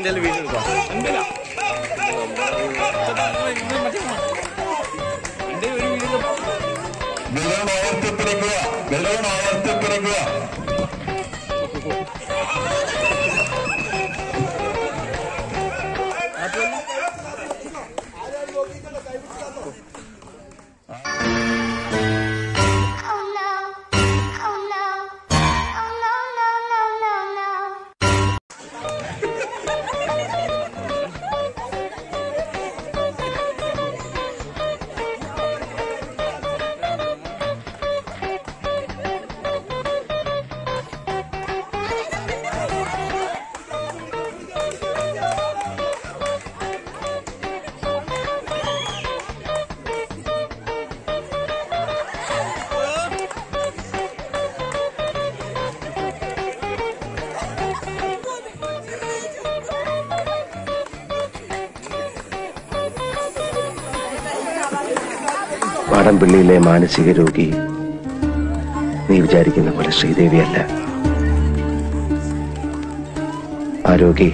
എന്റെ വീഡിയോ എടുക്കാം എന്തില്ല എന്റെ ഒരു വീഡിയോ ബലൂൺ ആവർത്തിപ്പിടിക്കുക ബലൂൺ ആവർത്തിപ്പിടിക്കുക Oh no. Oh no. Oh no, no, no, no, no. വാടംപള്ളിയിലെ മാനസിക രോഗി നീ വിചാരിക്കുന്ന പോലെ ശ്രീദേവിയല്ല ആ രോഗി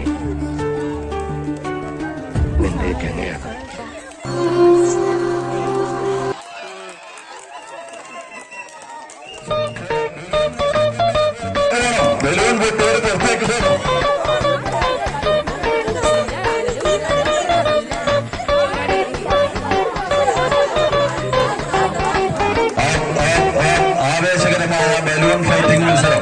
നിന്റെ ഗംഗയാണ് ബലൂൺ പൊട്ടിയത് പുറത്തേക്ക് പോകണം ആവേശകരമായ ബലൂൺ ഫൈറ്റിംഗ് മത്സരം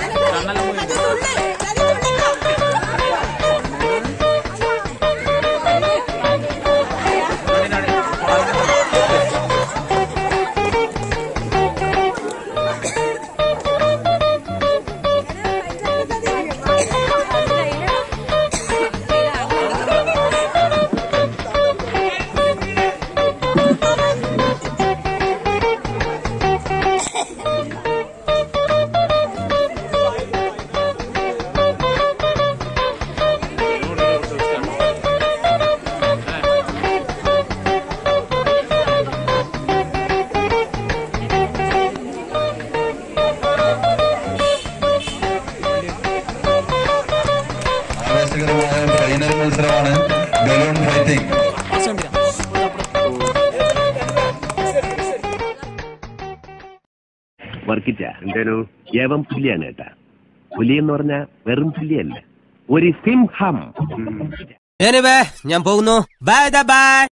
ആവേശകരമായ ഫൈനൽ മത്സരമാണ് ബലൂൺ ഫൈറ്റിംഗ് വർക്കിച്ച എന്തേനു ഏവം പുലിയാണ് കേട്ടാ പുലി എന്ന് പറഞ്ഞ വെറും പുലിയല്ല ഒരു സിംഹം ഞാൻ പോകുന്നു ബൈ ബൈ